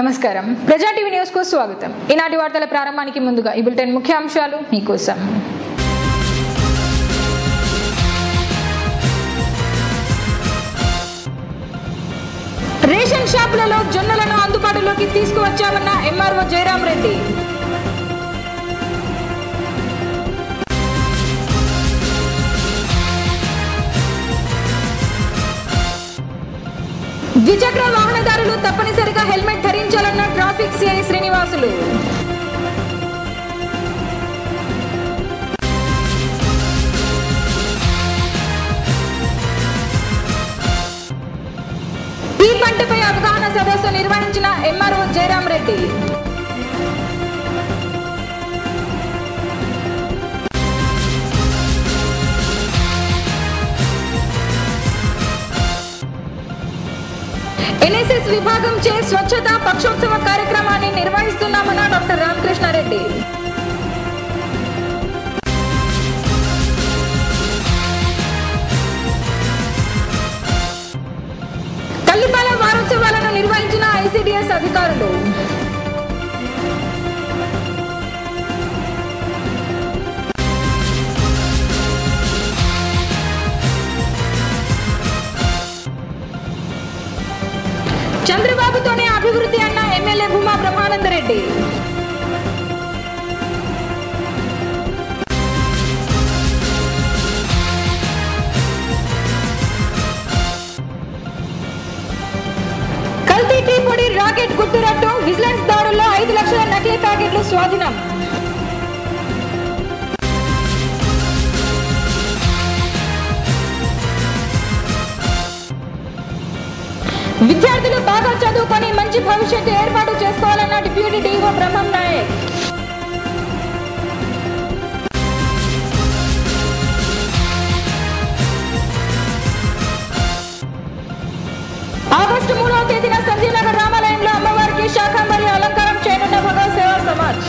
నమస్కారం ప్రజా TV news కు స్వాగతం ఈనాటి వార్తల ప్రారంభానికి ముందుగా ఈ బులెటిన్ ముఖ్యాంశాలు మీకోసం రేషన్ షాపులలో జొన్నలను అందుబాటులోకి తీసుకువచ్చామన్న ఎంఆర్ఓ జయరాం రెడ్డి ద్విచక్ర వాహనదారులు తప్పనిసరిగా హెల్మెట్ ధరించాలన్న ట్రాఫిక్ సిఐ శ్రీనివాసులు ఈ పంటపై అవగాహన సదస్సు నిర్వహించిన ఎంఆర్ఓ జయరాం రెడ్డి ఎన్ఎస్ఎస్ విభాగం చే స్వచ్ఛత పక్షోత్సవ కార్యక్రమాన్ని నిర్వహిస్తున్నామన్న డాక్టర్ రామకృష్ణారెడ్డి తల్లిపాల వారోత్సవాలను నిర్వహించిన ఐసిడిఎస్ అధికారులు చంద్రబాబుతోనే అభివృద్ధి అన్న ఎమ్మెల్యే భూమా బ్రహ్మానందరెడ్డి కల్తీ టీ పొడి రాకెట్ గుర్తురట్టు విజిలెన్స్ దాడుల్లో ఐదు లక్షల నకిలీ ప్యాకెట్లు స్వాధీనం విద్యార్థులు బాగా చదువుకొని మంచి భవిష్యత్తు ఏర్పాటు చేసుకోవాలన్న deputy DO Brahmam Naik August మూడవ తేదీన సంజీనగర్ రామాలయంలో అమ్మవారికి శాఖాంబరి అలంకారం చేయనున్న భగవత్ సేవా సమాజ్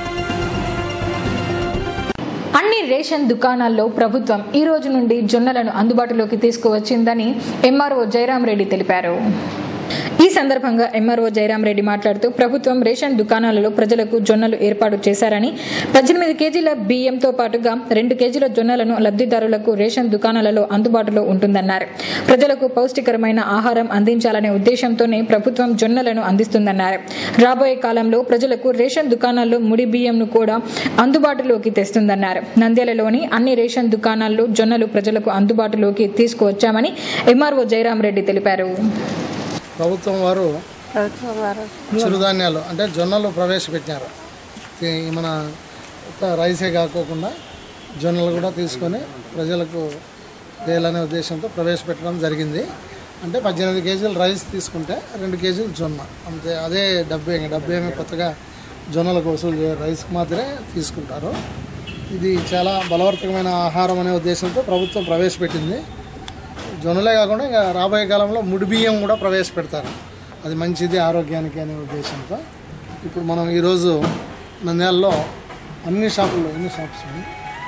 అన్ని రేషన్ దుకాణాల్లో ప్రభుత్వం ఈ రోజు నుండి జొన్నలను అందుబాటులోకి తీసుకువచ్చిందని ఎంఆర్ఓ జయరాం రెడ్డి తెలిపారు ఈ సందర్భంగా ఎంఆర్ఓ జయరాం రెడ్డి మాట్లాడుతూ ప్రభుత్వం రేషన్ దుకాణాలలో ప్రజలకు జొన్నలు ఏర్పాటు చేశారని పద్దెనిమిది కేజీల బియ్యంతో పాటుగా రెండు కేజీల జొన్నలను లబ్ధిదారులకు రేషన్ దుకాణాలలో అందుబాటులో ఉంటుందన్నారు ప్రజలకు పౌష్టికరమైన ఆహారం అందించాలనే ఉద్దేశంతోనే ప్రభుత్వం జొన్నలను అందిస్తుందన్నారు రాబోయే కాలంలో ప్రజలకు రేషన్ దుకాణాల్లో ముడి బియ్యంను కూడా అందుబాటులోకి తెస్తుందన్నారు నంద్యాలలోని అన్ని రేషన్ దుకాణాల్లో జొన్నలు ప్రజలకు అందుబాటులోకి తీసుకువచ్చామని ఎంఆర్ఓ జయరాం రెడ్డి తెలిపారు ప్రభుత్వం వారు చిరుధాన్యాలు అంటే జొన్నలు ప్రవేశపెట్టారు ఈ మన ఉత్త రైసే కాకోకుండా జొన్నలు కూడా తీసుకొని ప్రజలకు వేయాలనే ఉద్దేశంతో ప్రవేశపెట్టడం జరిగింది అంటే పద్దెనిమిది కేజీలు రైస్ తీసుకుంటే రెండు కేజీలు జొన్న అంతే అదే డబ్బే డబ్బు ఏమి కొత్తగా జొన్నలకు వసూలు చేయరు రైస్కి మాత్రమే తీసుకుంటారు ఇది చాలా బలవర్తకమైన ఆహారం అనే ఉద్దేశంతో ప్రభుత్వం ప్రవేశపెట్టింది జొన్నలే కాకుండా ఇంకా రాబోయే కాలంలో ముడి బియ్యం కూడా ప్రవేశపెడతారు అది మంచిది ఆరోగ్యానికి అనే ఉద్దేశంతో ఇప్పుడు మనం ఈరోజు నంద్యాలలో అన్ని షాపుల్లో ఎన్ని షాప్స్ ఉన్నాయి?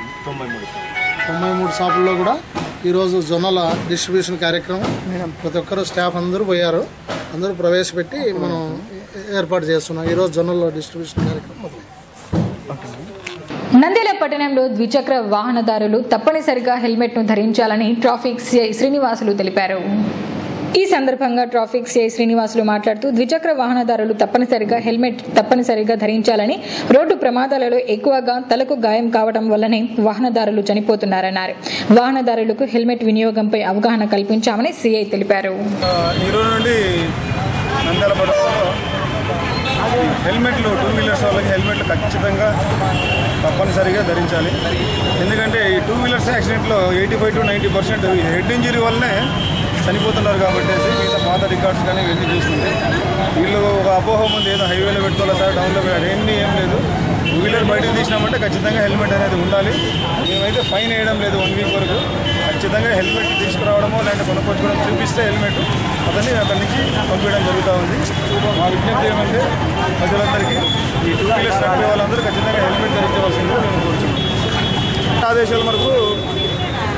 తొంభై మూడు షాపుల్లో కూడా ఈరోజు జొన్నల డిస్ట్రిబ్యూషన్ కార్యక్రమం ప్రతి ఒక్కరు స్టాఫ్ అందరూ పోయారు అందరూ ప్రవేశపెట్టి మనం ఏర్పాటు చేస్తున్నాం ఈరోజు జొన్నల డిస్ట్రిబ్యూషన్ కార్యక్రమం మొదలైంది నంద్యాల పట్టణంలో ద్విచక్ర వాహనదారులు తప్పనిసరిగా హెల్మెట్ ను ధరించాలని ట్రాఫిక్ సిఐ శ్రీనివాసులు తెలిపారు ఈ సందర్భంగా ట్రాఫిక్ సిఐ శ్రీనివాసులు మాట్లాడుతూ ద్విచక్ర వాహనదారులు తప్పనిసరిగా హెల్మెట్ తప్పనిసరిగా ధరించాలని రోడ్డు ప్రమాదాలలో ఎక్కువగా తలకు గాయం కావడం వల్లనే వాహనదారులు చనిపోతున్నారన్నారు వాహనదారులకు హెల్మెట్ వినియోగంపై అవగాహన కల్పించామని సిఐ తెలిపారు ఈరోజు నుండి నంద్యాల పట్టణంలో హెల్మెట్లు టూ వీలర్స్ వాళ్ళకి హెల్మెట్లు ఖచ్చితంగా తప్పనిసరిగా ధరించాలి ఎందుకంటే ఈ టూ వీలర్స్ యాక్సిడెంట్లో eighty five to ninety percent head injury వల్లనే చనిపోతున్నారు కాబట్టి మిగతా పాత రికార్డ్స్ కానీ ఇవన్నీ చూసుకుంటే వీళ్ళు ఒక అపోహ ముందు ఏదో హైవేలో పెట్టుకోవాలి సార్ డౌన్లో పెట్టాలి ఎన్ని ఏం లేదు టూ వీలర్ బయటకు తీసినామంటే ఖచ్చితంగా హెల్మెట్ అనేది ఉండాలి మేమైతే ఫైన్ వేయడం లేదు వన్ వీక్ వరకు ఖచ్చితంగా హెల్మెట్ తీసుకురావడమో లేదంటే కొనుక్కొచ్చుకోవడం చూపిస్తే హెల్మెట్ అతన్ని అక్కడి నుంచి పంపించడం జరుగుతూ ఉంది మా విజ్ఞప్తి ఏమంటే ప్రజలందరికీ ఈ టూ వీలర్స్ నడిపే వాళ్ళందరూ ఖచ్చితంగా హెల్మెట్ ధరించవలసిందిగా మేము కోరుతున్నాం ఆదేశాల వరకు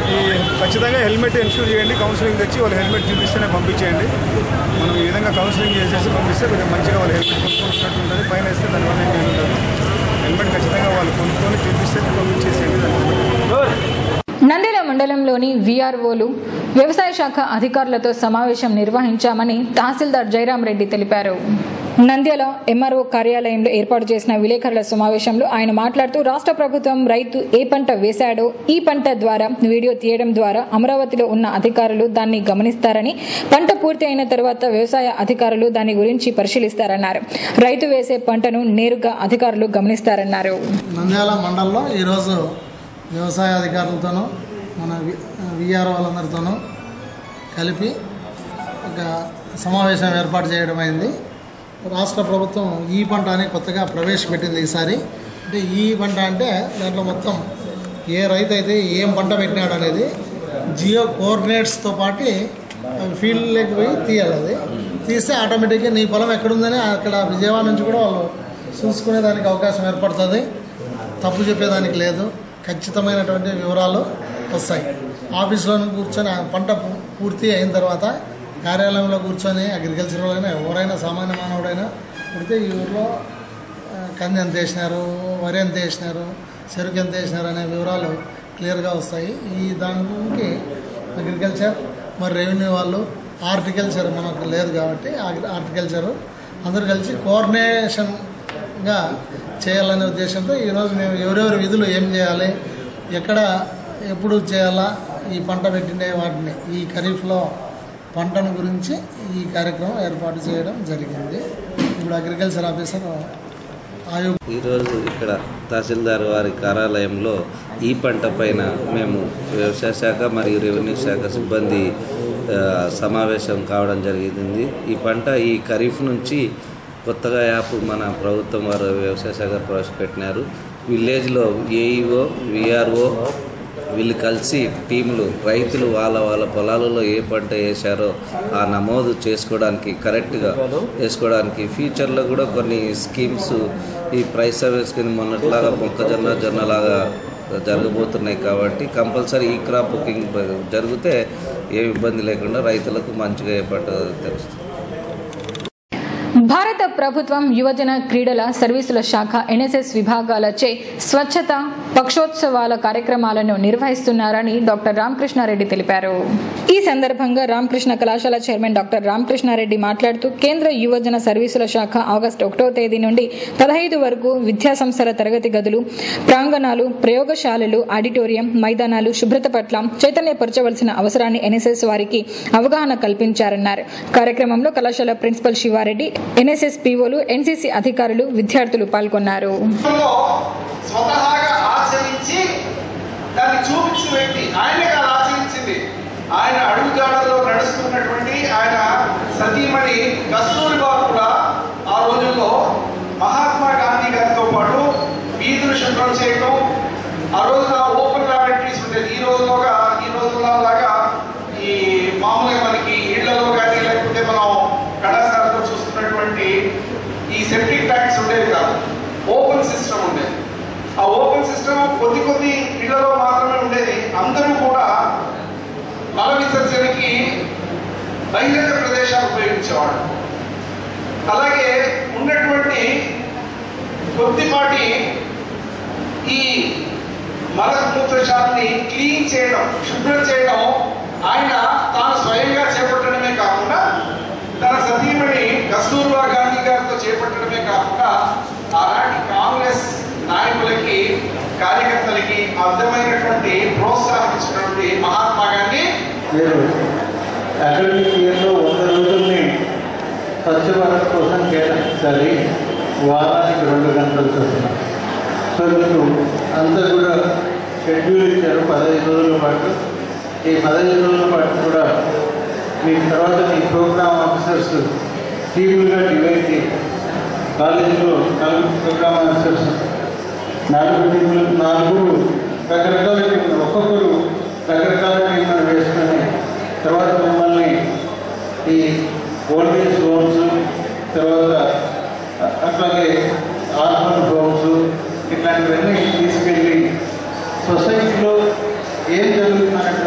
ఈ ఖచ్చితంగా హెల్మెట్ ఇన్షూర్ చేయండి కౌన్సిలింగ్ తెచ్చి వాళ్ళు హెల్మెట్ చూపిస్తేనే పంపించేయండి మనం ఈ విధంగా కౌన్సిలింగ్ చేసేసి పంపిస్తే కొంచెం మంచిగా వాళ్ళు హెల్మెట్ కొనుక్కుంటున్నట్టు ఉంటుంది ఫైన్ వేస్తే దానివల్ల ఏం ఉండదు హెల్మెట్ ఖచ్చితంగా వాళ్ళు కొనుక్కొని చూపిస్తే పంపించేసేయండి దాన్ని నంద్యాల మండలంలోని వీఆర్ఓలు వ్యవసాయ శాఖ అధికారులతో సమావేశం నిర్వహించామని తహసీల్దార్ జయరాం రెడ్డి తెలిపారు నంద్యాల ఎంఆర్ఓ కార్యాలయంలో ఏర్పాటు చేసిన విలేకరుల సమావేశంలో ఆయన మాట్లాడుతూ రాష్ట్ర ప్రభుత్వం రైతు ఏ పంట వేశాడో ఈ పంట ద్వారా వీడియో తీయడం ద్వారా అమరావతిలో ఉన్న అధికారులు దాన్ని గమనిస్తారని పంట పూర్తి అయిన తర్వాత వ్యవసాయ అధికారులు దాని గురించి పరిశీలిస్తారన్నారు రైతు వేసే పంటను నేరుగా అధికారులు గమనిస్తారన్నారు నంద్యాల మండలంలో ఈరోజు వ్యవసాయ అధికారులతోనూ మన విఆర్ వాళ్ళందరితోనూ కలిపి ఒక సమావేశం ఏర్పాటు చేయడం అయింది రాష్ట్ర ప్రభుత్వం ఈ పంట అని కొత్తగా ప్రవేశపెట్టింది ఈసారి అంటే ఈ పంట అంటే దాంట్లో మొత్తం ఏ రైతు అయితే ఏం పంట పెట్టినాడు అనేది జియో కోఆర్డినేట్స్తో పాటు ఫీల్డ్లోకి పోయి తీయాలి అది తీస్తే ఆటోమేటిక్గా నీ పొలం ఎక్కడుందని అక్కడ విజయవాడ నుంచి కూడా వాళ్ళు చూసుకునే దానికి అవకాశం ఏర్పడుతుంది తప్పు చెప్పేదానికి లేదు ఖచ్చితమైనటువంటి వివరాలు వస్తాయి ఆఫీస్లోనే కూర్చొని ఆ పంట పూ- పూర్తి అయిన తర్వాత కార్యాలయంలో కూర్చొని అగ్రికల్చర్ అయినా ఎవరైనా సామాన్య మానవుడైనా పుడితే ఈ ఊర్లో ఆ, కంది ఎంత వేసినారు వరి ఎంత వేసినారు చెరుకు ఎంత వేసినారు అనే వివరాలు క్లియర్గా వస్తాయి ఈ దానికి అగ్రికల్చర్ మరి రెవెన్యూ వాళ్ళు హార్టికల్చర్ మనకు లేదు కాబట్టి ఆర్టి- హార్టికల్చరు అందరూ కలిసి కోఆర్డినేషన్గా చేయాలనే ఉద్దేశంతో ఈరోజు మేము ఎవరెవరి విధులు ఏం చేయాలి ఎక్కడ ఎప్పుడు చేయాలా ఈ పంట పెట్టిండే వాటిని ఈ ఖరీఫ్లో పంటను గురించి ఈ కార్యక్రమం ఏర్పాటు చేయడం జరిగింది ఇప్పుడు అగ్రికల్చర్ ఆఫీసర్ ఆయు ఈరోజు ఇక్కడ తహసీల్దార్ వారి కార్యాలయంలో ఈ పంట పైన మేము వ్యవసాయ శాఖ మరియు రెవెన్యూ శాఖ సిబ్బంది ఆ, సమావేశం కావడం జరిగింది ఈ పంట ఈ ఖరీఫ్ నుంచి కొత్తగా యాప్ మన ప్రభుత్వం వారు వ్యవసాయ శాఖ ప్రవేశపెట్టినారు విలేజ్లో ఏఈఓ విఆర్ఓ వీళ్ళు కలిసి టీంలు రైతులు వాళ్ళ వాళ్ళ పొలాలలో ఏ పంట వేశారో ఆ నమోదు చేసుకోవడానికి కరెక్ట్గా వేసుకోవడానికి ఫ్యూచర్లో కూడా కొన్ని స్కీమ్స్ ఈ ప్రైస్ సర్వీస్ కింద మొన్నట్లాగా మొక్కజొన్న జొన్నలాగా జరగబోతున్నాయి కాబట్టి కంపల్సరీ ఈ క్రాప్ బుకింగ్ జరిగితే ఏ ఇబ్బంది లేకుండా రైతులకు మంచిగా ఏ పంట తెలుస్తుంది భారత ప్రభుత్వం యువజన క్రీడల సర్వీసుల శాఖ ఎన్ఎస్ఎస్ విభాగాలచే స్వచ్ఛత పక్షోత్సవాల కార్యక్రమాలను నిర్వహిస్తున్నారని డాక్టర్ రామకృష్ణారెడ్డి తెలిపారు ఈ సందర్భంగా రామకృష్ణ కళాశాల చైర్మన్ డాక్టర్ రామకృష్ణారెడ్డి మాట్లాడుతూ కేంద్ర యువజన సర్వీసుల శాఖ ఆగస్టు ఒకటో తేదీ నుండి పదహైదు వరకు విద్యాసంస్థల తరగతి గదులు ప్రాంగణాలు ప్రయోగశాలలు ఆడిటోరియం మైదానాలు శుభ్రత పట్ల చైతన్యపరచవలసిన అవసరాన్ని ఎన్ఎస్ఎస్ వారికి అవగాహన కల్పించారన్నారు కార్యక్రమంలో కళాశాల ప్రిన్సిపల్ శివారెడ్డి ఎన్ఎస్ఎస్ పీఓలు ఎన్సీసీ అధికారులు విద్యార్థులు పాల్గొన్నారు లో స్వతహాగా ఆచరించి దాన్ని చూపించిన వ్యక్తి ఆయనే కాదు ఆచరించింది ఆయన అడుగుజాడల్లో నడుస్తున్నటువంటి ఆయన సతీమణి కస్తూరిబా కూడా ఆ రోజుల్లో మహాత్మా గాంధీ గారితో పాటు వీధులు శుభ్రం చేయటం ఆ రోజున ఓపెన్ ల్యాబొరేటరీస్ ఉండేది ఈ రోజులోగా ఈ రోజుల్లో లాగా ఈ మామూలుగా మనకి ఇళ్లలో కానీ లేకపోతే మనం కళాశాలలో చూస్తున్నటువంటి ఈ సెప్టిక్ ట్యాంక్స్ ఉండేవి కాదు ఓపెన్ సిస్టమ్ ఉండేది ఆ ఓపెన్ సిస్టమ్ కొద్ది కొద్ది ఇళ్లలో మాత్రమే ఉండేది అందరూ కూడా మల విసర్జనకి బహిరంగ ప్రదేశాలు ఉపయోగించేవాడు అలాగే ఉన్నటువంటి కొద్దిపాటి ఈ మలమూత్రశాలని క్లీన్ చేయడం శుభ్రం చేయడం ఆయన తాను స్వయంగా చేపట్టడమే కాకుండా తన సతీమణి కస్తూర్బా గాంధీ గారితో చేపట్టడమే కాకుండా అలాంటి కాంగ్రెస్ నాయకులకి కార్యకర్తలకి అర్థమైనటువంటి ప్రోత్సాహం ఇచ్చినటువంటి మహాత్మా గాంధీ మీరు అకాడమిక్ ఇయర్లో వంద రోజుల్ని స్వచ్ఛ భారత్ కోసం కేటాయించాలి వారానికి రెండు గంటలు చొప్పున సో మీకు అంతా కూడా షెడ్యూల్ ఇచ్చారు పదహైదు రోజుల పాటు ఈ పదహైదు రోజుల పాటు కూడా మీ తర్వాత మీ ప్రోగ్రామ్ ఆఫీసర్స్ టీములుగా డివైడ్ చేసి కాలేజీలో నలుగురు ప్రోగ్రామ్ ఆఫీసర్స్ నాలుగు టీములు నాలుగు రకరకాల టీములు ఒక్కొక్కరు రకరకాల టీములు వేసుకొని తర్వాత మిమ్మల్ని ఈ ఓల్డేజ్ హోమ్స్ తర్వాత అ- అట్లాగే ఆర్ఫన్ హోమ్స్ ఇట్లాంటివన్నీ తీసుకెళ్ళి సొసైటీలో ఏం జరుగుతున్నట్టు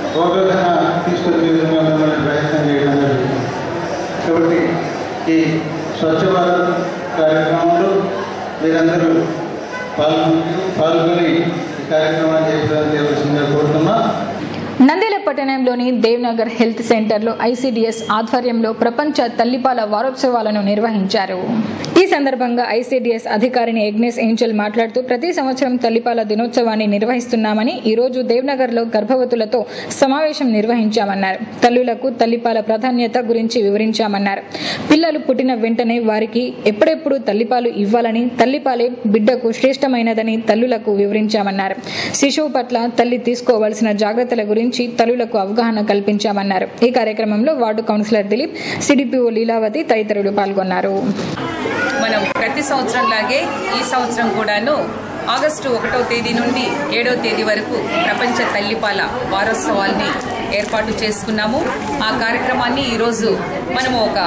అవగాహన తీసుకొచ్చే విధంగా మిమ్మల్ని ప్రయత్నం చేయడం జరుగుతుంది కాబట్టి ఈ స్వచ్ఛ భారత్ కార్యక్రమంలో మీరందరూ పాల్గొని పాల్గొని ఈ కార్యక్రమాన్ని చేయడానికి చేయవలసిందిగా కోరుతున్నా నంద్యాల పట్టణంలోని దేవ్నగర్ హెల్త్ సెంటర్లో ఐసీడీఎస్ ఆధ్వర్యంలో ప్రపంచ తల్లిపాల వారోత్సవాలను నిర్వహించారు ఈ సందర్భంగా ఐసీడీఎస్ అధికారిని యజ్ఞేష్ ఏంజల్ మాట్లాడుతూ ప్రతి సంవత్సరం తల్లిపాల దినోత్సవాన్ని నిర్వహిస్తున్నామని ఈ రోజు దేవ్నగర్లో గర్భవతులతో సమావేశం నిర్వహించామన్నారు తల్లులకు తల్లిపాల ప్రాధాన్యత గురించి వివరించామన్నారు పిల్లలు పుట్టిన వెంటనే వారికి ఎప్పుడెప్పుడు తల్లిపాలు ఇవ్వాలని తల్లిపాలే బిడ్డకు శ్రేష్టమైనదని తల్లులకు వివరించామన్నారు శిశువు పట్ల తల్లి తీసుకోవాల్సిన జాగ్రత్తల గురించి తల్లులకు అవగాహన కల్పించామన్నారు ఈ కార్యక్రమంలో ward councillor Dilip CDPO Leelavathi తదితరులు పాల్గొన్నారు మనం ప్రతి సంవత్సరం లాగే ఈ సంవత్సరం కూడాను ఆగస్టు ఒకటో తేదీ నుండి ఏడో తేదీ వరకు ప్రపంచ తల్లిపాల వారోత్సవాల్ని ఏర్పాటు చేసుకున్నాము ఆ కార్యక్రమాన్ని ఈరోజు మనము ఒక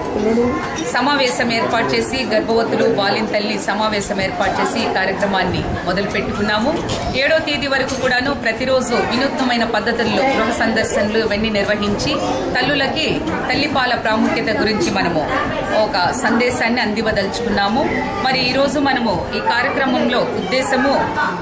సమావేశం ఏర్పాటు చేసి గర్భవతులు బాలిన తల్లి సమావేశం ఏర్పాటు చేసి ఈ కార్యక్రమాన్ని మొదలు పెట్టుకున్నాము ఏడో తేదీ వరకు కూడాను ప్రతిరోజు వినూత్నమైన పద్ధతుల్లో గృహ సందర్శనలు ఇవన్నీ నిర్వహించి తల్లులకి తల్లిపాల ప్రాముఖ్యత గురించి మనము ఒక సందేశాన్ని అందివదలుచుకున్నాము మరి ఈరోజు మనము ఈ కార్యక్రమంలో ఉద్దేశము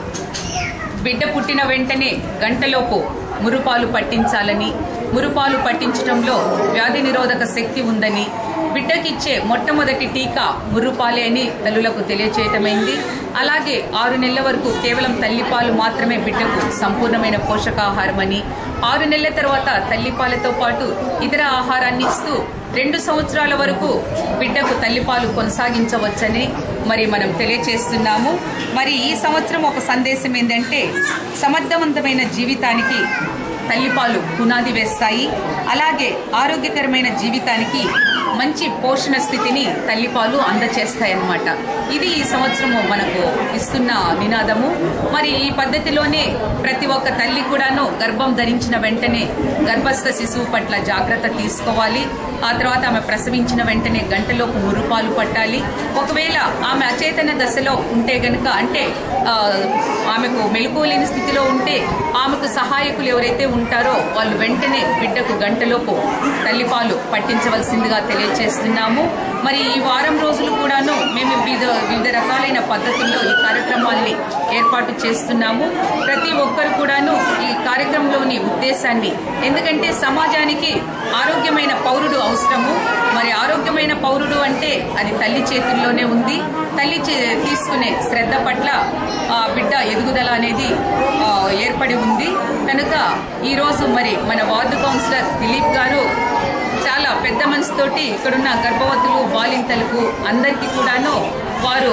బిడ్డ పుట్టిన వెంటనే గంటలోపు మురుపాలు పట్టించాలని మురుపాలు పట్టించడంలో వ్యాధి నిరోధక శక్తి ఉందని బిడ్డకిచ్చే మొట్టమొదటి టీకా ముర్రుపాలే అని తల్లులకు తెలియచేయటమైంది అలాగే ఆరు నెలల వరకు కేవలం తల్లిపాలు మాత్రమే బిడ్డకు సంపూర్ణమైన పోషకాహారం అని ఆరు నెలల తర్వాత తల్లిపాలతో పాటు ఇతర ఆహారాన్ని ఇస్తూ రెండు సంవత్సరాల వరకు బిడ్డకు తల్లిపాలు కొనసాగించవచ్చని మరి మనం తెలియచేస్తున్నాము మరి ఈ సంవత్సరం ఒక సందేశం ఏంటంటే సమర్థవంతమైన జీవితానికి తల్లిపాలు పునాది వేస్తాయి అలాగే ఆరోగ్యకరమైన జీవితానికి మంచి పోషణ స్థితిని తల్లిపాలు అందచేస్తాయన్నమాట ఇది ఈ సంవత్సరము మనకు ఇస్తున్న నినాదము మరి ఈ పద్ధతిలోనే ప్రతి ఒక్క తల్లి కూడాను గర్భం ధరించిన వెంటనే గర్భస్థ శిశువు పట్ల జాగ్రత్త తీసుకోవాలి ఆ తర్వాత ఆమె ప్రసవించిన వెంటనే గంటలోపు మురుపాలు పట్టాలి ఒకవేళ ఆమె అచేతన దశలో ఉంటే గనుక అంటే ఆ, ఆమెకు మెలకువ లేని స్థితిలో ఉంటే ఆమెకు సహాయకులు ఎవరైతే ఉంటారో వాళ్ళు వెంటనే బిడ్డకు గంటలోపు తల్లిపాలు పట్టించవలసిందిగా తెలియజేస్తున్నాము మరి ఈ వారం రోజులు కూడాను మేము వివిధ వివిధ రకాలైన పద్ధతుల్లో ఈ కార్యక్రమాల్ని ఏర్పాటు చేస్తున్నాము ప్రతి ఒక్కరు కూడాను ఈ కార్యక్రమంలోని ఉద్దేశాన్ని ఎందుకంటే సమాజానికి ఆరోగ్యమైన పౌరుడు అవసరము మరి ఆరోగ్యమైన పౌరుడు అంటే అది తల్లి చేతుల్లోనే ఉంది తల్లి చే- తీసుకునే శ్రద్ధ పట్ల ఆ బిడ్డ ఎదుగుదల అనేది ఆ, ఏర్పడి ఉంది కనుక ఈరోజు మరి మన వార్డు కౌన్సిలర్ దిలీప్ గారు చాలా పెద్ద మనసుతోటి ఇక్కడున్న గర్భవతులు బాలింతలకు అందరికీ కూడాను వారు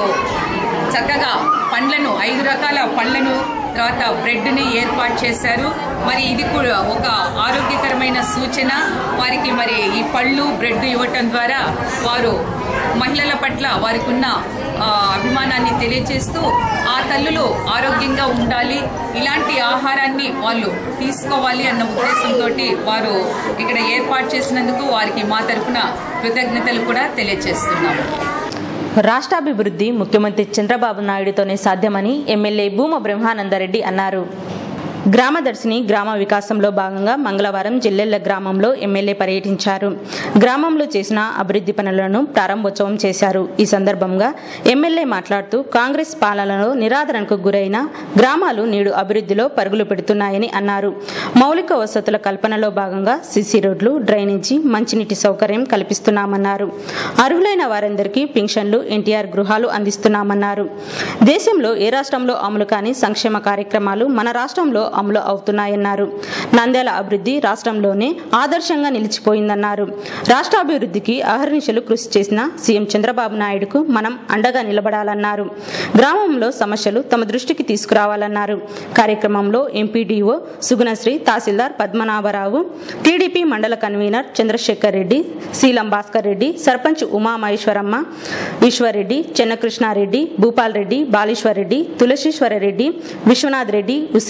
చక్కగా పండ్లను ఐదు రకాల పండ్లను తర్వాత బ్రెడ్ని ఏర్పాటు చేశారు మరి ఇది కూడా ఒక ఆరోగ్యకరమైన సూచన వారికి మరి ఈ పళ్ళు బ్రెడ్ ఇవ్వటం ద్వారా వారు మహిళల పట్ల వారికి ఉన్న ఆ, అభిమానాన్ని తెలియజేస్తూ ఆ తల్లులు ఆరోగ్యంగా ఉండాలి ఇలాంటి ఆహారాన్ని వాళ్ళు తీసుకోవాలి అన్న ఉద్దేశంతో వారు ఇక్కడ ఏర్పాటు చేసినందుకు వారికి మా తరపున కృతజ్ఞతలు కూడా తెలియజేస్తున్నాము రాష్ట్రాభివృద్ధి ముఖ్యమంత్రి చంద్రబాబు నాయుడుతోనే సాధ్యమని ఎమ్మెల్యే భూమ బ్రహ్మానందరెడ్డి అన్నారు గ్రామదర్శిని గ్రామ వికాసంలో భాగంగా మంగళవారం జిల్లెళ్ల గ్రామంలో ఎమ్మెల్యే పర్యటించారు గ్రామంలో చేసిన అభివృద్ధి పనులను ప్రారంభోత్సవం చేశారు ఈ సందర్భంగా ఎమ్మెల్యే మాట్లాడుతూ కాంగ్రెస్ పాలనలో నిరాదరణకు గురైన గ్రామాలు నేడు అభివృద్ధిలో పరుగులు పెడుతున్నాయని అన్నారు మౌలిక వసతుల కల్పనలో భాగంగా సిసి రోడ్లు డ్రైనేజీ మంచినీటి సౌకర్యం కల్పిస్తున్నామన్నారు అర్హులైన వారందరికీ పింఛన్లు ఎన్టీఆర్ గృహాలు అందిస్తున్నామన్నారు దేశంలో ఏ రాష్ట్రంలో అమలు కాని సంక్షేమ కార్యక్రమాలు మన రాష్ట్రంలో అమలు అవుతున్నాయన్నారు నంద్యాల అభివృద్ధి రాష్ట్రంలోనే ఆదర్శంగా నిలిచిపోయిందన్నారు రాష్ట్రాభివృద్ధికి అహర్నిశలు కృషి చేసిన సీఎం చంద్రబాబు నాయుడుకు మనం అండగా నిలబడాలన్నారు గ్రామంలో సమస్యలు తమ దృష్టికి తీసుకురావాలన్నారు కార్యక్రమంలో MPDO Sugunasri tahsildar Padmanabharao TDP mandal convener Chandrasekhar Reddy Seelam Bhaskar Reddy sarpanch Umamaheswaramma Eswarreddy Chennakrishnareddy Bhupal Reddy Balishwar Reddy Tulasishwara Reddy Viswanath Reddy Huseni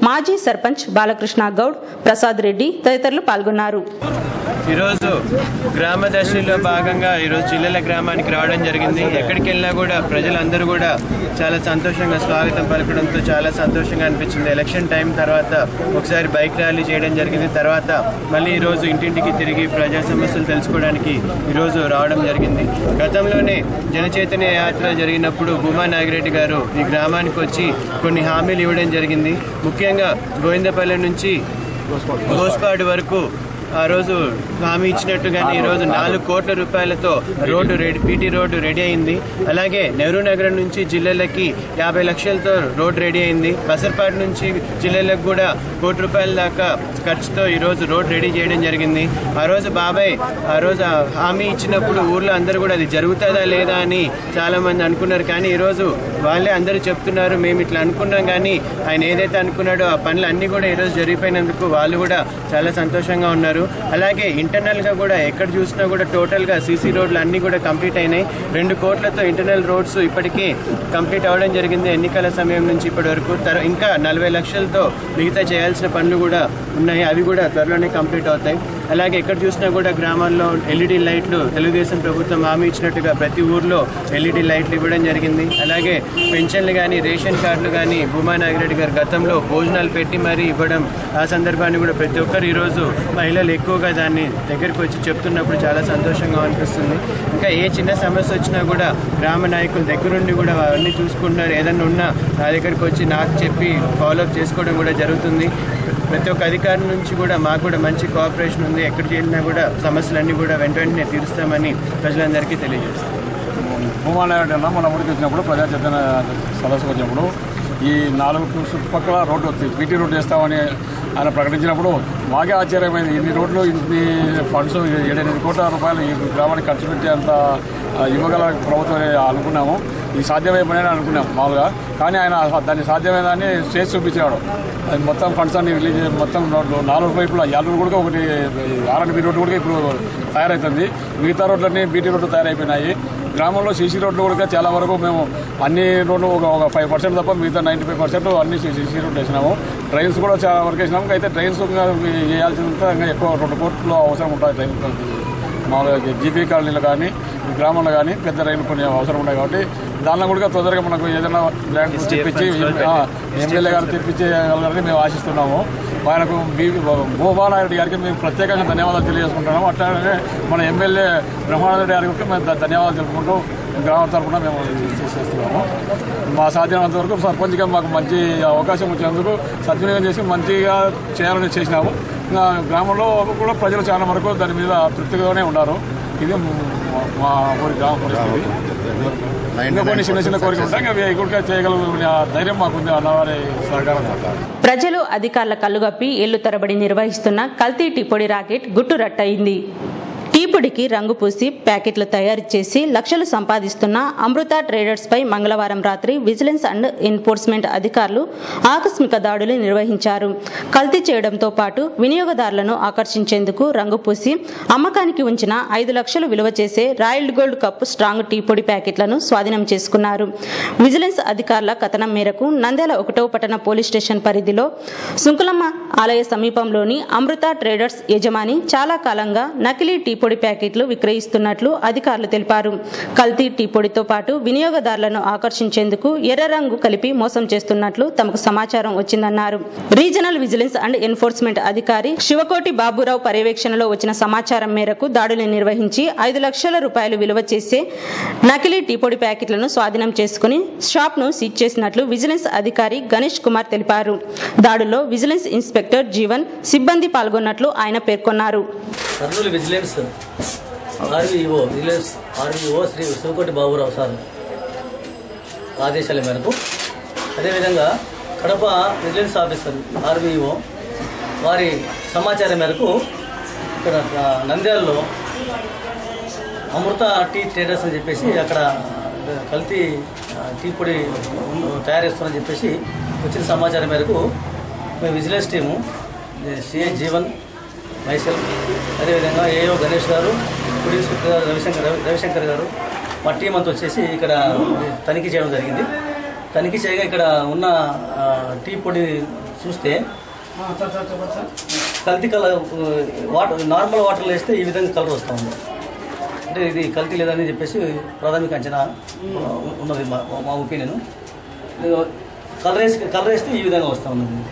మాజీ సర్పంచ్ బాలకృష్ణ గౌడ్ ప్రసాద్ రెడ్డి తదితరులు పాల్గొన్నారు ఈరోజు గ్రామ దర్శిలో భాగంగా ఈరోజు జిల్లెల గ్రామానికి రావడం జరిగింది ఎక్కడికి వెళ్ళినా కూడా ప్రజలందరూ కూడా చాలా సంతోషంగా స్వాగతం పలకడంతో చాలా సంతోషంగా అనిపించింది ఎలక్షన్ టైం తర్వాత ఒకసారి బైక్ ర్యాలీ చేయడం జరిగింది తర్వాత మళ్ళీ ఈరోజు ఇంటింటికి తిరిగి ప్రజా సమస్యలు తెలుసుకోవడానికి ఈరోజు రావడం జరిగింది గతంలోనే జనచైతన్య యాత్ర జరిగినప్పుడు భూమా నాగిరెడ్డి గారు ఈ గ్రామానికి వచ్చి కొన్ని హామీలు ఇవ్వడం జరిగింది ముఖ్యంగా గోవిందపల్లి నుంచి గోస్పాడు వరకు ఆ రోజు హామీ ఇచ్చినట్టుగానే ఈరోజు నాలుగు కోట్ల రూపాయలతో road ready PT road ready అయింది అలాగే నెహ్రూ నగరం నుంచి జిల్లాలకి యాభై లక్షలతో రోడ్డు రెడీ అయింది బసర్పాటు నుంచి జిల్లాలకు కూడా కోటి రూపాయల దాకా ఖర్చుతో ఈరోజు రోడ్ రెడీ చేయడం జరిగింది ఆ రోజు బాబాయ్ ఆ రోజు ఆ హామీ ఇచ్చినప్పుడు ఊర్లో అందరూ కూడా అది జరుగుతుందా లేదా అని చాలా మంది అనుకున్నారు కానీ ఈరోజు వాళ్ళే అందరూ చెప్తున్నారు మేము ఇట్లా అనుకున్నాం కానీ ఆయన ఏదైతే అనుకున్నాడో ఆ పనులు అన్నీ కూడా ఈరోజు జరిగిపోయినందుకు వాళ్ళు కూడా చాలా సంతోషంగా ఉన్నారు అలాగే ఇంటర్నల్గా కూడా ఎక్కడ చూసినా కూడా టోటల్గా సీసీ రోడ్లు అన్నీ కూడా కంప్లీట్ అయినాయి రెండు కోట్లతో ఇంటర్నల్ రోడ్స్ ఇప్పటికీ కంప్లీట్ అవ్వడం జరిగింది ఎన్నికల సమయం నుంచి ఇప్పటి వరకు తర్- ఇంకా నలభై లక్షలతో మిగతా చేయాల్సిన పనులు కూడా ఉన్నాయి అవి కూడా త్వరలోనే కంప్లీట్ అవుతాయి అలాగే ఎక్కడ చూసినా కూడా గ్రామాల్లో ఎల్ఈడి లైట్లు తెలుగుదేశం ప్రభుత్వం హామీ ఇచ్చినట్టుగా ప్రతి ఊర్లో ఎల్ఈడి లైట్లు ఇవ్వడం జరిగింది అలాగే పెన్షన్లు కానీ రేషన్ కార్డులు కానీ భూమా నాగిరెడ్డి గారు గతంలో భోజనాలు పెట్టి మరీ ఇవ్వడం ఆ సందర్భాన్ని కూడా ప్రతి ఒక్కరు ఈరోజు మహిళలు ఎక్కువగా దాన్ని దగ్గరికి వచ్చి చెప్తున్నప్పుడు చాలా సంతోషంగా అనిపిస్తుంది ఇంకా ఏ చిన్న సమస్య వచ్చినా కూడా గ్రామ నాయకుల దగ్గరుండి కూడా అవన్నీ చూసుకుంటున్నారు ఏదన్నా ఉన్నా నా దగ్గరికి వచ్చి నాకు చెప్పి ఫాలోఅప్ చేసుకోవడం కూడా జరుగుతుంది ప్రతి ఒక్క అధికారి నుంచి కూడా మాకు కూడా మంచి కోఆపరేషన్ ఉంది ఎక్కడికి వెళ్ళినా కూడా సమస్యలన్నీ కూడా వెంట వెంటనే తీరుస్తామని ప్రజలందరికీ తెలియజేస్తాం భూమానాయుడు అన్న మన ఊరికి వచ్చినప్పుడు ప్రజా చైతన్య సదస్సుకు వచ్చినప్పుడు ఈ నాలుగు చుట్టుపక్కల రోడ్డు వస్తుంది బీటీ రోడ్డు చేస్తామని ఆయన ప్రకటించినప్పుడు మాకే ఆశ్చర్యమైంది ఇన్ని రోడ్లు ఇన్ని ఫండ్స్ ఏడెనిమిది కోట్ల రూపాయలు ఈ గ్రామానికి ఖర్చు పెట్టేంత ఆ, ఇవ్వగల ప్రభుత్వం అనుకున్నాము ఇది సాధ్యమైపోయినని అనుకున్నాం మామూలుగా కానీ ఆయన దాన్ని సాధ్యమైందని చేసి చూపించాడు అది మొత్తం ఫండ్స్ అన్ని రిలీజ్ చేసి మొత్తం రోడ్లు నాలుగు వైపులా యాలూరు కూడా ఒకటి ఆర్ఎన్బి రోడ్డు కూడా ఇప్పుడు తయారవుతుంది మిగతా రోడ్లన్నీ బీటీ రోడ్లు తయారైపోయినాయి గ్రామంలో సీసీ రోడ్లు కూడా చాలా వరకు మేము అన్ని రోడ్లు ఒక ఒక ఫైవ్ పర్సెంట్ తప్ప మిగతా నైంటీ ఫైవ్ పర్సెంట్ అన్ని సీసీ రోడ్లు వేసినాము ట్రైన్స్ కూడా చాలా వరకు వేసినాము అయితే ట్రైన్స్ ఇంకా వేయాల్సినంత ఇంకా ఎక్కువ రెండు కోట్లు అవసరం ఉంటుంది ట్రైన్ మామూలుగా జీపీ కాలనీలో కానీ గ్రామంలో కానీ పెద్ద రైలు కొన్ని అవసరం ఉంటాయి కాబట్టి దానిలో కూడా తొందరగా మనకు ఏదైనా గ్రాంట్ తెప్పించి ఆ, ఎమ్మెల్యే గారు తెప్పించగలరని మేము ఆశిస్తున్నాము ఆయనకు బీ భూపానాయుడు గారికి మేము ప్రత్యేకంగా ధన్యవాదాలు తెలియజేసుకుంటున్నాము అట్లానే మన ఎమ్మెల్యే బ్రహ్మానంద గారికి మేము ధ- ధన్యవాదాలు తెలుపుకుంటూ గ్రామం తరఫున మేము చేస్తున్నాము మా సాధ్యమైనంత వరకు సర్పంచ్గా మాకు మంచి అవకాశం వచ్చినందుకు సద్వినియోగం చేసి మంచిగా చేయాలని చేసినాము ఇంకా గ్రామంలో కూడా ప్రజలు చాలా వరకు దాని మీద తృప్తిగానే ఉన్నారు ఇది మా- మా ఊరి గ్రామ పరిస్థితి ఇంకా కొన్ని చిన్న చిన్న కోరికలు ఉంటాయి ఇంకా అవి కూడా చేయగలిగిన ధైర్యం మాకుంది అన్నవారి సహకారం ప్రజలు అధికారుల కళ్ళుగప్పి ఏళ్లు తరబడి నిర్వహిస్తున్న కల్తీ టీ పొడి రాకెట్ గుట్టు రట్టయింది టీ పొడికి రంగు పూసి ప్యాకెట్లు తయారు చేసి లక్షలు సంపాదిస్తున్న అమృత ట్రేడర్స్ పై మంగళవారం రాత్రి విజిలెన్స్ అండ్ ఎన్ఫోర్స్మెంట్ అధికారులు ఆకస్మిక దాడులు నిర్వహించారు కల్తీ చేయడంతో పాటు వినియోగదారులను ఆకర్షించేందుకు రంగు పూసి అమ్మకానికి ఉంచిన ఐదు లక్షలు విలువ చేసే royal gold cup strong tea పొడి ప్యాకెట్లను స్వాధీనం చేసుకున్నారు విజిలెన్స్ అధికారుల కథనం మేరకు నంద్యాల ఒకటవ పట్టణ పోలీస్ స్టేషన్ పరిధిలో సుంకులమ్మ ఆలయ సమీపంలోని అమృత ట్రేడర్స్ యజమాని చాలా కాలంగా నకిలీ టీ పొడి ప్యాకెట్లు విక్రయిస్తున్నట్లు అధికారులు తెలిపారు కల్తీ టీ పొడితో పాటు వినియోగదారులను ఆకర్షించేందుకు ఎర్ర రంగు కలిపి మోసం చేస్తున్నట్లు తమకు సమాచారం వచ్చిందన్నారు రీజనల్ విజిలెన్స్ అండ్ ఎన్ఫోర్స్మెంట్ అధికారి శివకోటి బాబురావు పర్యవేక్షణలో వచ్చిన సమాచారం మేరకు దాడులు నిర్వహించి ఐదు లక్షల రూపాయలు విలువ చేసే నకిలీ టీ పొడి ప్యాకెట్లను స్వాధీనం చేసుకుని షాప్ ను సీజ్ చేసినట్లు విజిలెన్స్ అధికారి గణేష్ కుమార్ తెలిపారు దాడుల్లో విజిలెన్స్ ఇన్స్పెక్టర్ జీవన్ సిబ్బంది పాల్గొన్నట్లు ఆయన పేర్కొన్నారు Kurnool vigilance RVO vigilance RVO Shri Sivakoti Baburao sir ఆదేశాల మేరకు అదేవిధంగా కడప విజిలెన్స్ ఆఫీసర్ ఆర్వీఓ వారి సమాచారం మేరకు ఇక్కడ ఆ, నంద్యాలలో అమృత టీ ట్రేడర్స్ అని చెప్పేసి అక్కడ కల్తీ ఆ, టీ పొడి తయారు చేస్తారని చెప్పేసి వచ్చిన సమాచారం మేరకు మేము vigilance team CI Jeevan myself అదేవిధంగా AO Ganesh garu food inspector గారు రవిశంకర్ రవి- రవిశంకర్ గారు మా టీం అంతా వచ్చేసి ఇక్కడ తనిఖీ చేయడం జరిగింది తనిఖీ చేయగా ఇక్కడ ఉన్న ఆ, టీ పొడి చూస్తే కల్తీ కలర్ వాటర్ నార్మల్ వాటర్లో వేస్తే ఈ విధంగా కలర్ వస్తూ ఉంది అంటే ఇది కల్తీ లేదని చెప్పేసి ప్రాథమిక అంచనా ఆ, ఉన్నది మా మా ఒపీనియన్ కలర్ వేసి కలర్ వేస్తే ఈ విధంగా వస్తూ ఉన్నది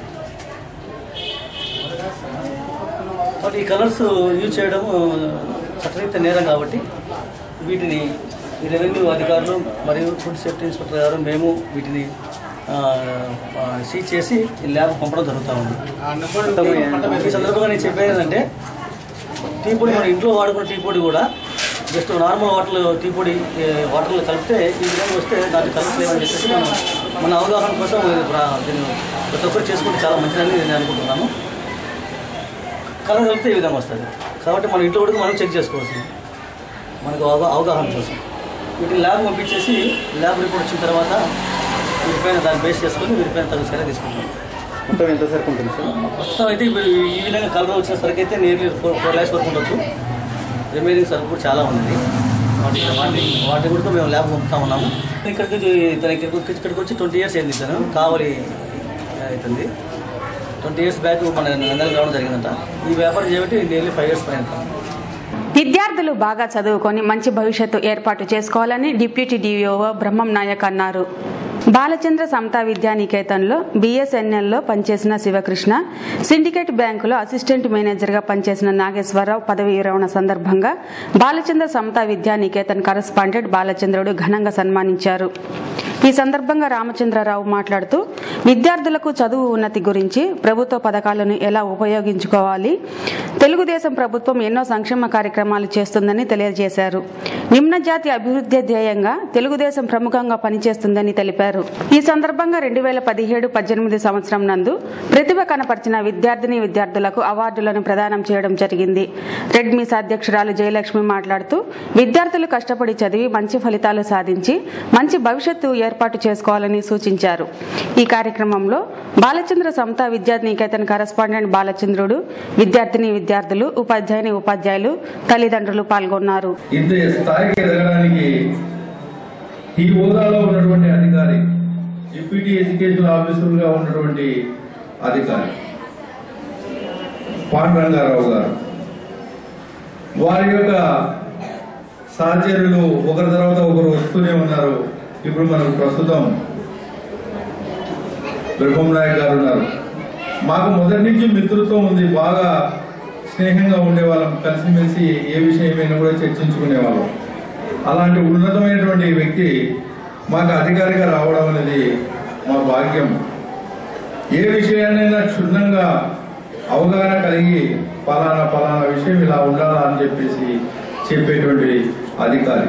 కాబట్టి ఈ కలర్స్ యూజ్ చేయడం చట్టరీత్యా నేరం కాబట్టి వీటిని ఈ రెవెన్యూ అధికారులు మరియు ఫుడ్ సేఫ్టీ ఇన్స్పెక్టర్ గారు మేము వీటిని సీజ్ చేసి ఈ ల్యాబ్ పంపడం జరుగుతూ ఉంది ఈ సందర్భంగా నేను చెప్పేది ఏంటంటే టీ పొడి మన ఇంట్లో వాడుకున్న టీ పొడి కూడా జస్ట్ నార్మల్ వాటర్ టీ పొడి ఏ, వాటర్లో కలిపితే ఈ విధంగా వస్తే దాన్ని కలపలేమని చెప్పేసి మనం మన అవగాహన కోసం ఇది ప్రా- దీన్ని ప్రతి ఒక్కరు చేసుకుంటే చాలా మంచిదని నేను అనుకుంటున్నాను కలర్ కలిపితే ఈ విధంగా వస్తుంది కాబట్టి మన ఇంట్లో కూడా మనం చెక్ చేసుకోవాల్సింది మనకు అవగా అవగాహన కోసం వీటిని ల్యాబ్ పంపించేసి ల్యాబ్ రిపోర్ట్ వచ్చిన తర్వాత వీరిపైన దాన్ని బేస్ చేసుకొని వీరిపైన తగు చర్య తీసుకుంటాం మొత్తం ఎంత సరుకు ఉంటుంది సార్ ప్రస్తుతం అయితే ఇప్పుడు ఈ విధంగా కలర్ వచ్చిన సరికి అయితే నియర్లీ ఫోర్ ఫోర్ ల్యాక్స్ వరకు ఉండొచ్చు రిమైనింగ్ సరుకు కూడా చాలా ఉంది వాటి వాటి వాటి కూడా మేము ల్యాబ్ పంపుతా ఉన్నాము ఇక్కడికి వచ్చి- తన ఇక్కడికి వచ్చి- ఇక్కడికి వచ్చి ట్వంటీ ఇయర్స్ అయింది తను కావలి అవుతుంది ట్వంటీ ఇయర్స్ బ్యాక్ మన నందల్ రావడం జరిగిందంట ఈ వ్యాపారం చేయబట్టి నియర్లీ ఫైవ్ ఇయర్స్ పైన విద్యార్థులు బాగా చదువుకొని మంచి భవిష్యత్తు ఏర్పాటు చేసుకోవాలని డిప్యూటీ డిఓ బ్రహ్మం నాయక్ అన్నారు బాలచంద్ర సమతా విద్యానికేతన్లో బిఎస్ఎన్ఎల్లో పనిచేసిన శివకృష్ణ సిండికేట్ బ్యాంకులో అసిస్టెంట్ మేనేజర్గా పనిచేసిన నాగేశ్వరరావు పదవి విరమణ సందర్భంగా బాలచంద్ర సమతా విద్యానికేతన్ కరస్పాండెంట్ బాలచంద్రుడు ఘనంగా సన్మానించారు ఈ సందర్భంగా రామచంద్రరావు మాట్లాడుతూ విద్యార్థులకు చదువు ఉన్నతి గురించి ప్రభుత్వ పథకాలను ఎలా ఉపయోగించుకోవాలి తెలుగుదేశం ప్రభుత్వం ఎన్నో సంక్షేమ కార్యక్రమాలు చేస్తుందని తెలియజేశారు నిమ్న జాతి అభివృద్ధి ధ్యేయంగా తెలుగుదేశం ప్రముఖంగా పనిచేస్తుందని తెలిపారు ఈ సందర్భంగా రెండు వేల పదిహేడు పద్దెనిమిది సంవత్సరం నందు ప్రతిభ కనపరిచిన విద్యార్థిని విద్యార్థులకు అవార్డులను ప్రదానం చేయడం జరిగింది రెడ్మీస్ అధ్యక్షురాలు జయలక్ష్మి మాట్లాడుతూ విద్యార్థులు కష్టపడి చదివి మంచి ఫలితాలు సాధించి మంచి భవిష్యత్తు ఏర్పాటు చేసుకోవాలని సూచించారు ఈ కార్యక్రమంలో బాలచంద్ర సమతా విద్యానికేతన్ కరస్పాండెంట్ బాలచంద్రుడు విద్యార్థిని విద్యార్థులు ఉపాధ్యాయుని ఉపాధ్యాయులు తల్లిదండ్రులు పాల్గొన్నారు ఇంత స్థాయికి ఎదగడానికి ఈ హోదాలో ఉన్నటువంటి అధికారి డిప్యూటీ ఎడ్యుకేషన్ ఆఫీసర్గా ఉన్నటువంటి అధికారి పాండురంగారావు గారు వారి యొక్క సహచరులు ఒకరి తర్వాత ఒకరు వస్తూనే ఉన్నారు ఇప్పుడు మనకు ప్రస్తుతం బ్రహ్మం నాయక్ గారు ఉన్నారు మాకు మొదటి నుంచి మిత్రత్వం ఉంది బాగా స్నేహంగా ఉండేవాళ్ళం కలిసిమెలిసి ఏ విషయమైనా కూడా చర్చించుకునేవాళ్ళం అలాంటి ఉన్నతమైనటువంటి వ్యక్తి మాకు అధికారిగా రావడం అనేది మా భాగ్యం ఏ విషయాన్నైనా క్షుణ్ణంగా అవగాహన కలిగి పలానా పలానా విషయం ఇలా ఉండాలా అని చెప్పేసి చెప్పేటువంటి అధికారి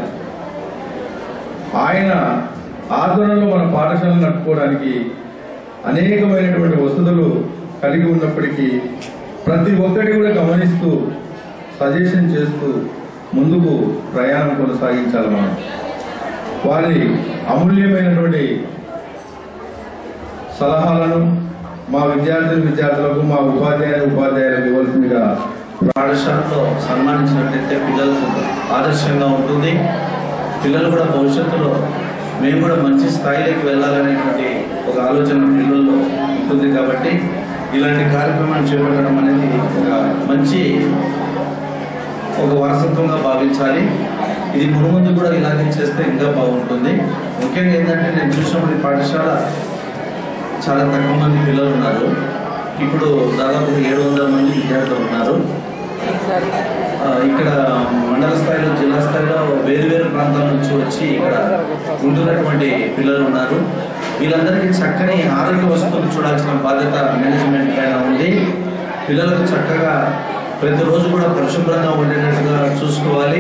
ఆయన ఆధ్వర్యంలో మన పాఠశాలను నడుపుకోవడానికి అనేకమైనటువంటి వసతులు కలిగి ఉన్నప్పటికీ ప్రతి ఒక్కటి కూడా గమనిస్తూ సజెషన్ చేస్తూ ముందుకు ప్రయాణం కొనసాగించాలి మనం వారి అమూల్యమైనటువంటి సలహాలను మా విద్యార్థులు విద్యార్థులకు మా ఉపాధ్యాయులు ఉపాధ్యాయులకు ఇవ్వాల్సిందిగా పాఠశాలలో సన్మానించినట్లయితే పిల్లలకు ఆదర్శంగా ఉంటుంది పిల్లలు కూడా భవిష్యత్తులో మేము కూడా మంచి స్థాయిలోకి వెళ్ళాలనేటువంటి ఒక ఆలోచన పిల్లల్లో ఉంటుంది కాబట్టి ఇలాంటి కార్యక్రమాన్ని చేపట్టడం అనేది ఒక మంచి ఒక వారసత్వంగా భావించాలి ఇది మునుముందు కూడా ఇలాగే చేస్తే ఇంకా బాగుంటుంది ముఖ్యంగా ఏంటంటే నేను చూసినప్పుడు ఈ పాఠశాల చాలా తక్కువ మంది పిల్లలు ఉన్నారు ఇప్పుడు దాదాపు ఏడు వందల మంది విద్యార్థులు ఉన్నారు ఆ, ఇక్కడ మండల స్థాయిలో జిల్లా స్థాయిలో వేరు వేరు ప్రాంతాల నుంచి వచ్చి ఇక్కడ ఉంటున్నటువంటి పిల్లలు ఉన్నారు వీళ్ళందరికీ చక్కని ఆరోగ్య వస్తువులు చూడాల్సిన బాధ్యత మేనేజ్మెంట్ పైన ఉంది పిల్లలకు చక్కగా ప్రతిరోజు కూడా పరిశుభ్రంగా ఉండేటట్టుగా చూసుకోవాలి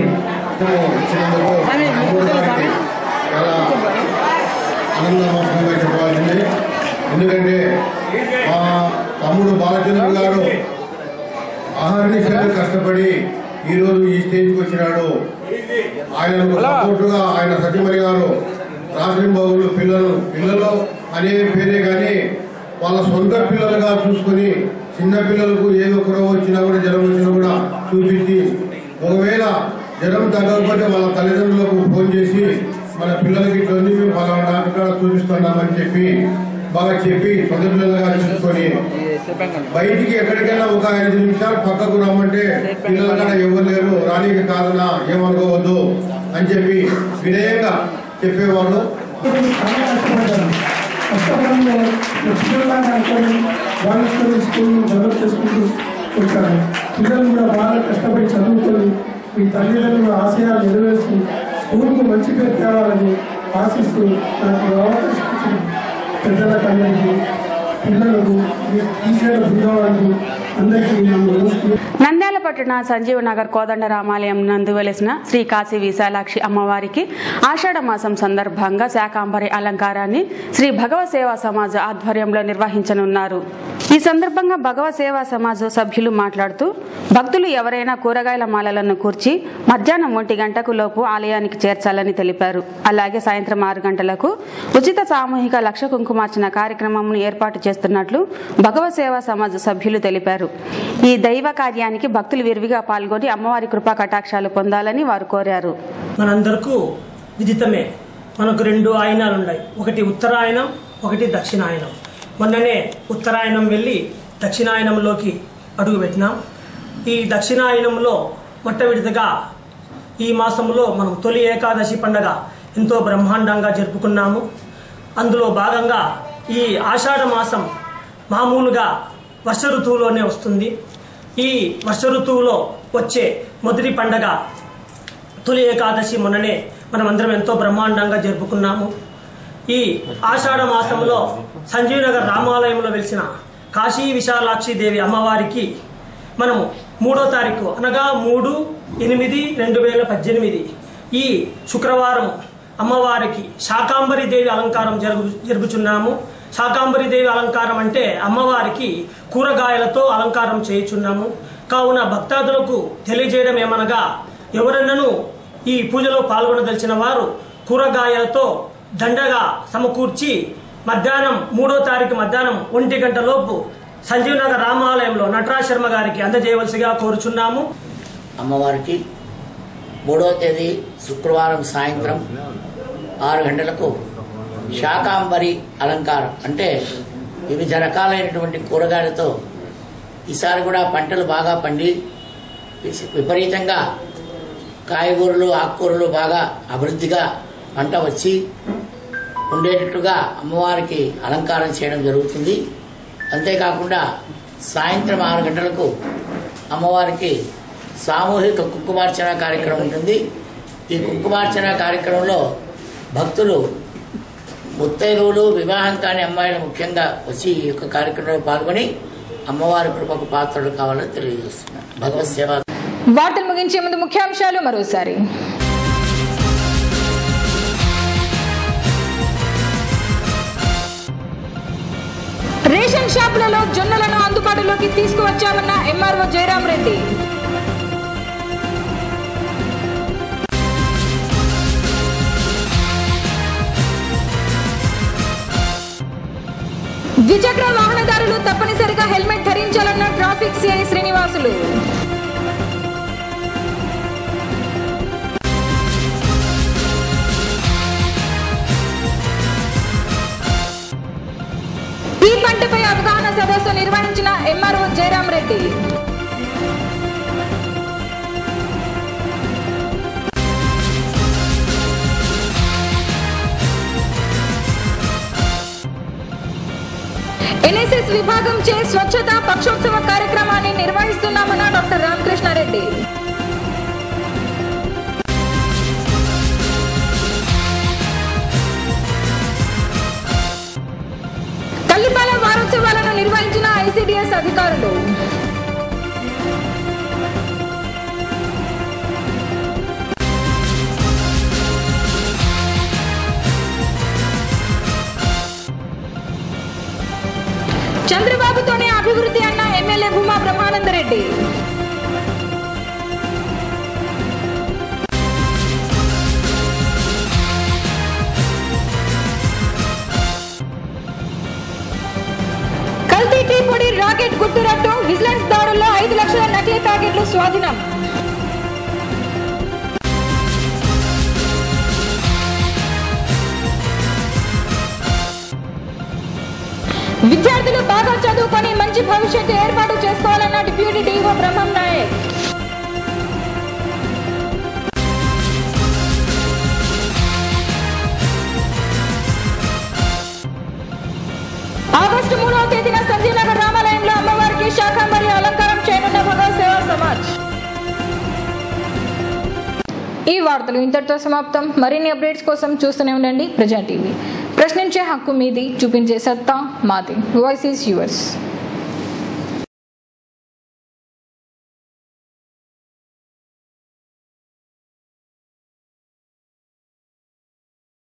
చాలా ఆనందమోహంగా చెప్పాల్సింది ఎందుకంటే మా తమ్ముడు బాలచంద్ర గారు అహర్నిశలు కష్టపడి ఈరోజు ఈ స్టేజ్కి వచ్చినాడు ఆయనకు సపోర్టుగా ఆయన సత్యమణి గారు రాత్రింబాబులు పిల్లలు పిల్లలు అనే పేరే కానీ వాళ్ళ సొంత పిల్లలుగా చూసుకొని చిన్న పిల్లలకు ఏదో కురవ వచ్చినా కూడా జ్వరం వచ్చినా కూడా చూపించి ఒకవేళ జ్వరం తగ్గకపోతే వాళ్ళ తల్లిదండ్రులకు ఫోన్ చేసి మన పిల్లలకి ఇట్లా ఉంది మేము పలానా డాక్టర్ కాడ చూపిస్తున్నామని చెప్పి బాగా చెప్పి సొంత పిల్లలుగా చూసుకొని బయటికి ఎక్కడికైనా ఒక ఐదు నిమిషాలు పక్కకు రమ్మంటే పిల్లల కాడ ఎవరు లేరు రానికి కాదనా ఏమనుకోవద్దు అని చెప్పి వినయంగా చెప్పేవాళ్ళు వాళ్ళని స్కూల్ డెవలప్ చేసుకుంటూ వచ్చారు పిల్లలు కూడా బాగా కష్టపడి చదువుకొని మీ తల్లిదండ్రుల ఆశయాలు నెరవేరుస్తూ స్కూల్కు మంచి పేరు తేవాలని ఆశిస్తూ నాకు ఈ అవకాశం ఇచ్చిన పెద్దలకు అందరికీ పిల్లలకు మీ టీచర్ల బృందాలకు అందరికీ నా నమస్కారం నంద్యాల పట్టణ సంజీవ నగర్ కోదండ రామాలయం నందు వెలిసిన శ్రీ కాశీ విశాలాక్షి అమ్మవారికి ఆషాఢ మాసం సందర్భంగా శాకాంబరి అలంకారాన్ని శ్రీ భగవ సేవా సమాజ్ ఆధ్వర్యంలో నిర్వహించనున్నారు ఈ సందర్భంగా భగవ సేవా సమాజ్ సభ్యులు మాట్లాడుతూ భక్తులు ఎవరైనా కూరగాయల మాలలను కూర్చి మధ్యాహ్నం ఒంటి గంటకు లోపు ఆలయానికి చేర్చాలని తెలిపారు అలాగే సాయంత్రం ఆరు గంటలకు ఉచిత సామూహిక లక్ష కుంకుమార్చన కార్యక్రమంను ఏర్పాటు చేస్తున్నట్లు భగవ సేవా సమాజ్ సభ్యులు తెలిపారు ఈ దైవ కార్యానికి భక్తులు విరివిగా పాల్గొని అమ్మవారి కృపా కటాక్షాలు పొందాలని వారు కోరారు మనందరకు విదితమే మనకు రెండు ఆయనాలు ఉన్నాయి ఒకటి ఉత్తరాయణం ఒకటి దక్షిణాయనం మొన్ననే ఉత్తరాయణం వెళ్ళి దక్షిణాయనంలోకి అడుగుపెట్టినాం ఈ దక్షిణాయనంలో మొట్టవిడతగా ఈ మాసంలో మనం తొలి ఏకాదశి పండగ ఎంతో బ్రహ్మాండంగా జరుపుకున్నాము అందులో భాగంగా ఈ ఆషాఢ మాసం మామూలుగా వర్ష ఋతువులోనే వస్తుంది ఈ వర్ష ఋతువులో వచ్చే మొదటి పండగ తొలి ఏకాదశి మొన్ననే మనం అందరం ఎంతో బ్రహ్మాండంగా జరుపుకున్నాము ఈ ఆషాఢ మాసంలో సంజీవనగర్ రామాలయంలో వెలిసిన కాశీ విశాలాక్షి దేవి అమ్మవారికి మనము మూడో తారీఖు అనగా మూడు ఎనిమిది రెండు వేల పద్దెనిమిది ఈ శుక్రవారం అమ్మవారికి శాకాంబరి దేవి అలంకారం జరుగు జరుగుచున్నాము శాకాంబరి దేవి అలంకారం అంటే అమ్మవారికి కూరగాయలతో అలంకారం చేయుచున్నాము కావున భక్తాదులకు తెలియజేయడం ఏమనగా ఎవరన్నను ఈ పూజలో పాల్గొనదలిచిన వారు కూరగాయలతో దండగా సమకూర్చి మధ్యాహ్నం మూడో తారీఖు మధ్యాహ్నం ఒంటి గంట లోపు సంజీవ్ నగర్ రామాలయంలో నటరాజ్ శర్మ గారికి అందజేయవలసిగా కోరుచున్నాము అమ్మవారికి మూడవ తేదీ శుక్రవారం సాయంత్రం ఆరు గంటలకు శాకాంబరి అలంకారం అంటే వివిధ రకాలైనటువంటి కూరగాయలతో ఈసారి కూడా పంటలు బాగా పండి విశ- విపరీతంగా కాయగూరలు ఆకుకూరలు బాగా అభివృద్ధిగా పంట వచ్చి ఉండేటట్టుగా అమ్మవారికి అలంకారం చేయడం జరుగుతుంది అంతేకాకుండా సాయంత్రం ఆరు గంటలకు అమ్మవారికి సామూహిక కుంకుమార్చన కార్యక్రమం ఉంటుంది ఈ కుంకుమార్చన కార్యక్రమంలో భక్తులు ముత్తైదువులు వివాహం కాని అమ్మాయిలు ముఖ్యంగా వచ్చి ఈ యొక్క కార్యక్రమంలో పాల్గొని అమ్మవారి కృపకు పాత్రలు కావాలని తెలియజేస్తున్నారు భగవత్ సేవ వార్తలు ముగించే ముందు ముఖ్యాంశాలు మరోసారి రేషన్ షాపులలో జొన్నలను అందుబాటులోకి తీసుకువచ్చామన్న ఎంఆర్ఓ జయరాం రెడ్డి ద్విచక్ర వాహనదారులు తప్పనిసరిగా హెల్మెట్ ధరించాలన్న ట్రాఫిక్ సిఐ శ్రీనివాసులు ఈ పంటపై అవగాహన సదస్సు నిర్వహించిన ఎంఆర్ఓ జయరాం రెడ్డి ఎన్ఎస్ఎస్ విభాగం చే స్వచ్ఛత పక్షోత్సవ కార్యక్రమాన్ని నిర్వహిస్తున్నామన్న డాక్టర్ రామకృష్ణారెడ్డి తల్లిపాలెం వారోత్సవాలను నిర్వహించిన ఐసిడిఎస్ అధికారులు చంద్రబాబుతోనే అభివృద్ధి అన్న ఎమ్మెల్యే భూమా బ్రహ్మానందరెడ్డి కల్తీ టీ పొడి రాకెట్ గుట్టురట్టు విజిలెన్స్ దాడుల్లో ఐదు లక్షల నకిలీ ప్యాకెట్లు స్వాధీనం విద్యార్థులు బాగా చదువుకొని మంచి భవిష్యత్తు ఏర్పాటు చేసుకోవాలన్న deputy DO Brahmam Naik August మూడవ తేదీన సంజీనగర్ రామాలయంలో అమ్మవారికి శాకాంబరి అలంకారం చేయనున్న భగవత్ సేవా సమాజ్ ఈ వార్తలు ఇంతటితో సమాప్తం మరిన్ని అప్డేట్స్ కోసం చూస్తూనే ఉండండి ప్రజా టీవీ ప్రశ్నించే హక్కు మీది చూపించే సత్తా మాది వాయిస్ ఈస్ యువర్స్